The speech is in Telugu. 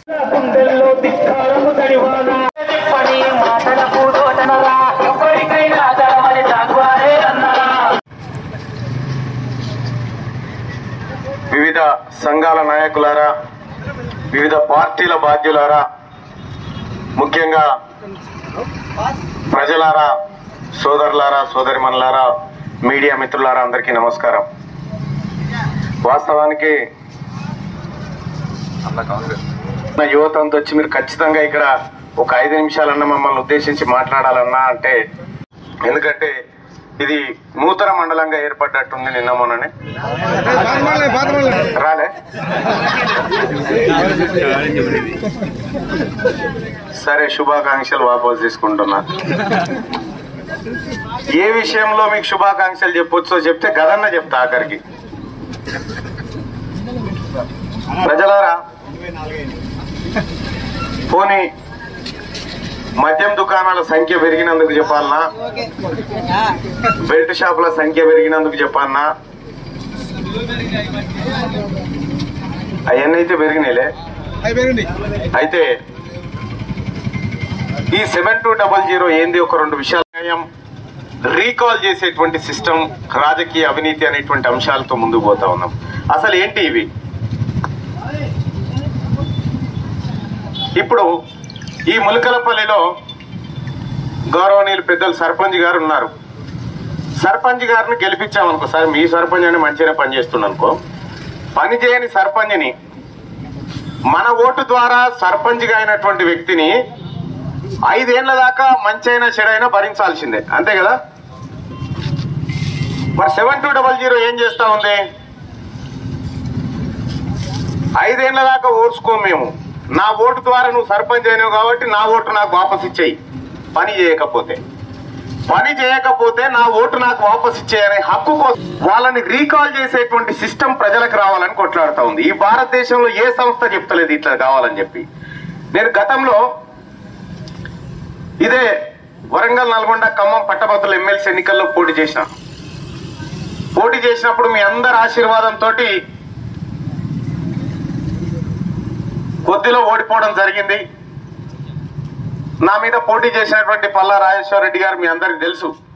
గుండెల్లో ధిక్కారము తడివాన పని మాటలకు దోటనగా ఎప్పటికైనా జరమని జాగ్వారే అన్నగా వివిధ సంఘాల నాయకులారా వివిధ పార్టీల బాధ్యులారా ముఖ్యంగా ప్రజలారా సోదరులారా సోదరిమణులారా మీడియా మిత్రులారా అందరికీ నమస్కారం వాస్తవానికి నా యువత అంతా వచ్చి మీరు ఖచ్చితంగా ఇక్కడ ఒక ఐదు నిమిషాలన్నా మమ్మల్ని ఉద్దేశించి మాట్లాడాలన్నా అంటే ఎందుకంటే ఇది నూతన మండలంగా ఏర్పడ్డట్టుంది నిన్న మొన్ననే రాలే సరే శుభాకాంక్షలు వాపస్ తీసుకుంటున్నా ఏ విషయంలో మీకు శుభాకాంక్షలు చెప్పొచ్చో చెప్తే గదన్న చెప్తా ఆఖరికి ప్రజలారా పోనీ మద్యం దుకాణాల సంఖ్య పెరిగినందుకు చెప్పాలనా బెల్ట్ షాపుల సంఖ్య పెరిగినందుకు చెప్పాలనా అవన్నీ అయితే పెరిగినాయిలే అయితే ఈ సెవెన్ టూ డబల్ జీరో ఏంది ఒక రెండు విషయాలు రీకాల్ చేసేటువంటి సిస్టమ్ రాజకీయ అవినీతి అనేటువంటి అంశాలతో ముందుకు పోతా ఉన్నాం అసలు ఏంటి ఇవి ఇప్పుడు ఈ ములకలపల్లిలో గౌరవనీయులు పెద్దలు సర్పంచ్ గారు ఉన్నారు సర్పంచ్ గారిని గెలిపించామనుకో సార్ మీ సర్పంచ్ అని మంచిగానే పనిచేస్తుంది అనుకో పని చేయని సర్పంచ్ని మన ఓటు ద్వారా సర్పంచ్గా అయినటువంటి వ్యక్తిని ఐదేళ్ల దాకా మంచైనా చెడైనా భరించాల్సిందే అంతే కదా మరి సెవెన్ టూ డబల్ జీరో ఏం చేస్తా ఉంది ఐదేళ్ల దాకా ఓర్చుకో మేము నా ఓటు ద్వారా నువ్వు సర్పంచ్ అయినావు కాబట్టి నా ఓటు నాకు వాపస్ ఇచ్చేయి పని చేయకపోతే పని చేయకపోతే నా ఓటు నాకు వాపస్ ఇచ్చేయనే హక్కు కోసం వాళ్ళని రీకాల్ చేసేటువంటి సిస్టమ్ ప్రజలకు రావాలని కొట్లాడుతా ఉంది ఈ భారతదేశంలో ఏ సంస్థ చెప్తలేదు ఇట్లా కావాలని చెప్పి నేను గతంలో ఇదే వరంగల్ నల్గొండ ఖమ్మం పట్టభద్రుల ఎమ్మెల్సీ ఎన్నికల్లో పోటీ చేసిన పోటీ చేసినప్పుడు మీ అందరి ఆశీర్వాదంతో కొద్దిలో ఓడిపోవడం జరిగింది నా మీద పోటీ చేసినటువంటి పల్లా రాజేశ్వర రెడ్డి గారు మీ అందరికి తెలుసు